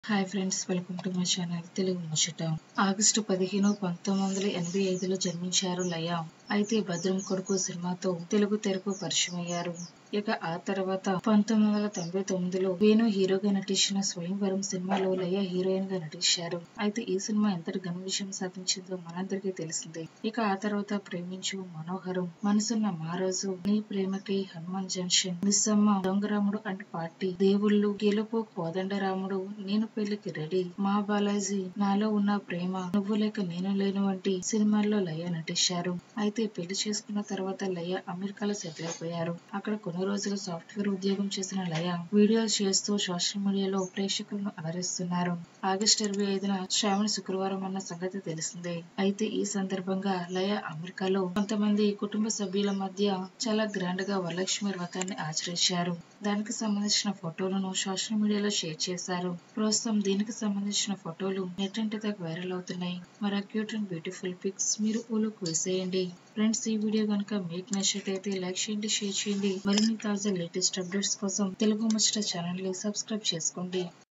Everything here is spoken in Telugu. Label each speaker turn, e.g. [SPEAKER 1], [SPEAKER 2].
[SPEAKER 1] hi friends welcome to my channel Telugu Muchata August పదిహేను పంతొమ్మిది వందల ఎనభై ఐదులో జన్మించారు లయ అయితే భద్రం కొడుకు సినిమాతో తెలుగు తెరకు పరిచయం అయ్యారు ఇక ఆ తర్వాత పంతొమ్మిది వందల తొంభై తొమ్మిదిలో వేణు హీరోగా నటించిన స్వయంవరం సినిమాలో లయ హీరోయిన్ గా నటించారు అయితే ఈ సినిమా ఎంతటి ఘన విజయం సాధించిందో మనందరికీ తెలిసిందే ఇక ఆ తర్వాత ప్రేమించు మనోహరం Manasunna Maharaju Nee Premakai Hanuman junction Missamma Dongaramudu and party Devullu Gelupu కోదండరాముడు నేను పెళ్లికి రెడీ మా బాలాజీ నాలో ఉన్న ప్రేమ నువ్వు లేక నేను లేను వంటి సినిమాల్లో లయ నటించారు అయితే పెళ్లి చేసుకున్న తర్వాత లయ అమెరికాలో సెటిల్ అయిపోయారు అక్కడ కొన్ని రోజులు సాఫ్ట్వేర్ ఉద్యోగం చేసిన లయ వీడియోలు చేస్తూ సోషల్ మీడియాలో ప్రేక్షకులను అలరిస్తున్నారు ఆగస్టు ఇరవై ఐదున శ్రావణ శుక్రవారం అన్న సంగతి తెలిసిందే అయితే ఈ సందర్భంగా లయ అమెరికాలో కొంతమంది కుటుంబ సభ్యుల మధ్య చాలా గ్రాండ్ గా వరలక్ష్మి వ్రతాన్ని ఆచరించారు దానికి సంబంధించిన ఫోటోలను సోషల్ మీడియాలో షేర్ చేశారు ప్రస్తుతం దీనికి సంబంధించిన ఫోటోలు నెట్ దాకా వైరల్ అవుతున్నాయి మరి క్యూట్ అండ్ బ్యూటిఫుల్ పిక్స్ మీరు ఊలోకి వేసేయండి ఫ్రెండ్స్ ఈ వీడియో కనుక మీకు నచ్చినట్లయితే లైక్ చేయండి షేర్ చేయండి మరిన్ని తాజా లేటెస్ట్ అప్డేట్స్ కోసం తెలుగు ముచ్చట ఛానల్ ని సబ్స్క్రైబ్ చేసుకోండి